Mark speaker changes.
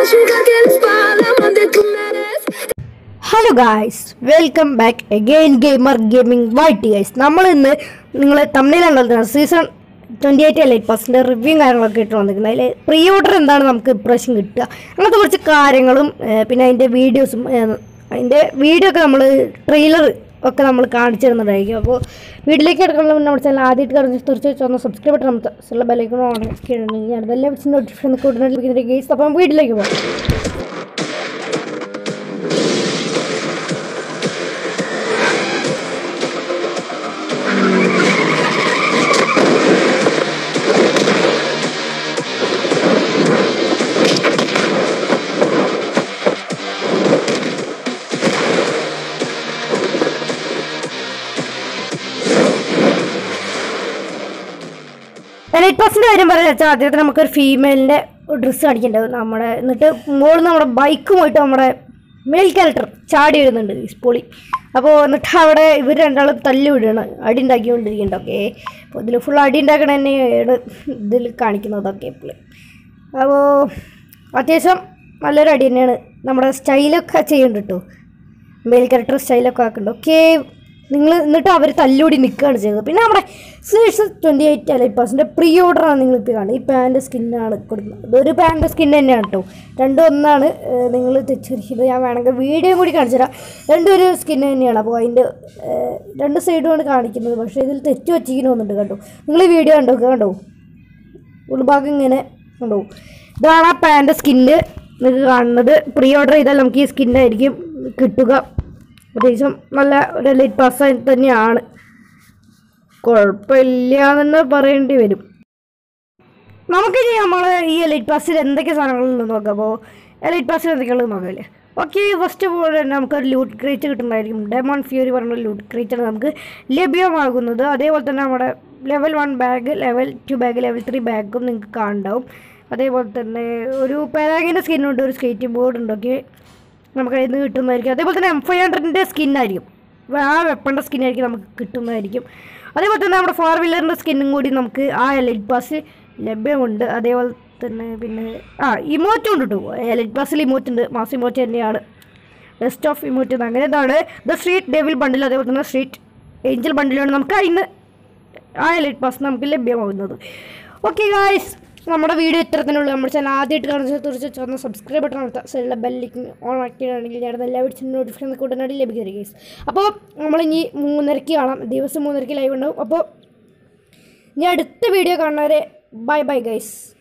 Speaker 1: Machuca que eles falam, onde tu mereces.
Speaker 2: Hello guys welcome back again gamer gaming white guys നമ്മൾ ഇന്ന് നിങ്ങൾ തമിഴിലുണ്ടല്ലോ season twenty eight elite പാസിൻ്റെ review കാര്യങ്ങളൊക്കെ ഇട്ട് വന്നിരിക്കുന്നത് അതിൽ പ്രീ ഓർഡർ എന്താണ് നമുക്ക് ഇപ്രാവശ്യം കിട്ടുക അങ്ങനത്തെ കുറച്ച് കാര്യങ്ങളും ഏർ പിന്നെ അതിൻ്റെ വീഡിയോസും അതിൻ്റെ വീഡിയോ ഒക്കെ നമ്മൾ ട്രെയിലർ ഒക്കെ നമ്മൾ കാണിച്ചു തരുന്നുണ്ടായിരിക്കും അപ്പോൾ വീട്ടിലേക്ക് എടുക്കുന്ന നമ്മുടെ ചാനൽ ആദ്യമായിട്ട് കാണുന്ന തീർച്ചയായിട്ടും ഒന്ന് സബ്സ്ക്രൈബ് ചെയ്യണം നമ്മുടെ ബെല്ലൈക്കണോ ഓൺ ആക്കിയിട്ടുണ്ടെങ്കിൽ ഞാൻ അതെല്ലാം വെച്ച് നോട്ടിഫിക്കേഷൻ കൂടുതൽ ലഭിക്കുന്ന ഗെയ്സ് അപ്പം വീട്ടിലേക്ക് പോകാം എലൈറ്റ് പാസിൻ്റെ കാര്യം പറയാൻ വെച്ചാൽ ആദ്യത്തെ നമുക്കൊരു ഫീമെയിലിൻ്റെ ഡ്രസ്സ് കാണിക്കേണ്ടത് നമ്മുടെ എന്നിട്ട് മോളിൽ നമ്മുടെ ബൈക്കുമായിട്ട് നമ്മുടെ മെയിൽ ക്യാരക്ടർ ചാടി വരുന്നുണ്ട് ഈ പൊളി അപ്പോൾ എന്നിട്ട് അവിടെ ഇവർ രണ്ടാളും തല്ലി വിടുകയാണ് അടി ഉണ്ടാക്കിക്കൊണ്ടിരിക്കുന്നുണ്ട് ഓക്കെ അപ്പോൾ ഇതിൽ ഫുൾ അടി ഉണ്ടാക്കണ തന്നെയാണ് ഇതിൽ കാണിക്കുന്നതൊക്കെ ഇപ്പോൾ അപ്പോൾ അത്യാവശ്യം നല്ലൊരു അടി തന്നെയാണ് നമ്മുടെ സ്റ്റൈലൊക്കെ ചെയ്യുന്നുണ്ട് കേട്ടോ മെയിൽ ക്യാരക്ടർ സ്റ്റൈലൊക്കെ ആക്കുന്നുണ്ട് ഓക്കെ നിങ്ങൾ എന്നിട്ട് അവർ തല്ലുകൂടി നിൽക്കുകയാണ് ചെയ്തത് പിന്നെ നമ്മുടെ സീസൺ ട്വൻറ്റി എയ്റ്റ് അലൈറ്റ് പാസിൻ്റെ പ്രീ ഓർഡറാണ് നിങ്ങളിപ്പോൾ കാണുന്നത് ഈ പാൻറ് സ്കിന്നാണ് കൊടുക്കുന്നത് ഇതൊരു പാൻറ് സ്കിൻ തന്നെയാണ് കേട്ടോ രണ്ടും ഒന്നാണ് നിങ്ങൾ തെറ്റിദ്ധരിക്കുന്നത് ഞാൻ വേണമെങ്കിൽ വീഡിയോ കൂടി കാണിച്ചു തരാം രണ്ടും ഒരു സ്കിൻ തന്നെയാണ് അപ്പോൾ അതിൻ്റെ ഏഹ്, രണ്ട് സൈഡുമാണ് കാണിക്കുന്നത് പക്ഷേ ഇതിൽ തെറ്റ് വച്ചിരിക്കണമെന്നുണ്ട് കേട്ടോ നിങ്ങൾ ഈ വീഡിയോ കണ്ടോ കണ്ടോ ഉൾഭാഗം ഇങ്ങനെ കൊണ്ടുപോകും ഇതാണ് ആ പാൻ്റെ സ്കിന്ന് നിങ്ങൾക്ക് കാണുന്നത് പ്രീ ഓർഡർ ചെയ്താൽ നമുക്ക് ഈ സ്കിന്നായിരിക്കും കിട്ടുക അത്യാവശ്യം നല്ല ഒരു ലൈറ്റ് പാസ് തന്നെയാണ് കുഴപ്പമില്ല എന്ന് തന്നെ പറയേണ്ടി വരും നമുക്കിനി നമ്മൾ ഈ എലൈറ്റ് പാസിൽ എന്തൊക്കെ സാധനങ്ങളുണ്ട് നോക്കാം അപ്പോൾ എലൈറ്റ് പാസിൽ എന്തൊക്കെയുള്ളത് നോക്കാമല്ലേ ഓക്കെ ഫസ്റ്റ് ഓഫ് ഓൾ തന്നെ നമുക്കൊരു ലൂട്ട് ക്രേറ്റ് കിട്ടുന്നതായിരിക്കും ഡെമോൺ ഫ്യൂരി പറഞ്ഞ ലൂട്ട് ക്രേറ്റാണ് നമുക്ക് ലഭ്യമാകുന്നത് അതേപോലെ തന്നെ നമ്മുടെ level one bag level two bag level three ബാഗും നിങ്ങൾക്ക് കാണുണ്ടാവും അതേപോലെ തന്നെ ഒരു പാരാഗിൻ്റെ സ്കിന്നുണ്ട് ഒരു സ്കേറ്റിംഗ് ബോർഡ് ഉണ്ട് ഓക്കെ നമുക്ക് അതിൽ നിന്ന് കിട്ടുന്നതായിരിക്കും അതേപോലെ തന്നെ എം ഫൈവ് ഹൺഡ്രഡിൻ്റെ സ്കിന്നായിരിക്കും ആ വെപ്പണിൻ്റെ സ്കിന്നായിരിക്കും നമുക്ക് കിട്ടുന്നതായിരിക്കും അതേപോലെ തന്നെ നമ്മുടെ ഫോർ വീലറിൻ്റെ സ്കിന്നും കൂടി നമുക്ക് ആ എലൈറ്റ് പാസ് ലഭ്യമുണ്ട് അതേപോലെ തന്നെ പിന്നെ ആ ഇമോറ്റും ഉണ്ട് കേട്ടോ എലൈറ്റ് പാസിൽ ഇമോറ്റ് ഉണ്ട് മാസ് ഇമോറ്റ് തന്നെയാണ് ബെസ്റ്റ് ഓഫ് ഇമോറ്റ് അങ്ങനെ ഇതാണ് ദ സ്ട്രീറ്റ് ഡെവിൽ ബണ്ടിൽ അതേപോലെ തന്നെ സ്ട്രീറ്റ് ഏഞ്ചൽ ബണ്ടിലാണ് നമുക്ക് അതിന് ആ എലൈറ്റ് പാസ് നമുക്ക് ലഭ്യമാകുന്നത് ഓക്കെ ഗായ്സ് നമ്മുടെ വീഡിയോ ഇത്തരത്തിനുള്ള നമ്മുടെ ചാനൽ ആദ്യമായിട്ട് കാണുന്നത് തീർച്ചയായിട്ടും ഒന്ന് സബ്സ്ക്രൈബ് ബട്ടൺ അമർത്താം സൈഡിലെ ബെല്ലിക്ക് ഓൺ ആക്കിയാണെങ്കിൽ ഞാൻ എല്ലാ വീഡിയോസും നോട്ടിഫിക്കേഷൻ കൂട്ടുന്നതിന് ലഭിക്കുന്നത് ഗൈസ് അപ്പോൾ നമ്മളിനി മൂന്നരയ്ക്ക് കാണാം ദിവസം മൂന്നരയ്ക്ക് ലൈവ് ഉണ്ടാവും അപ്പോൾ ഇനി അടുത്ത വീഡിയോ കാണുന്നവരെ ബൈ ബൈ ഗൈസ്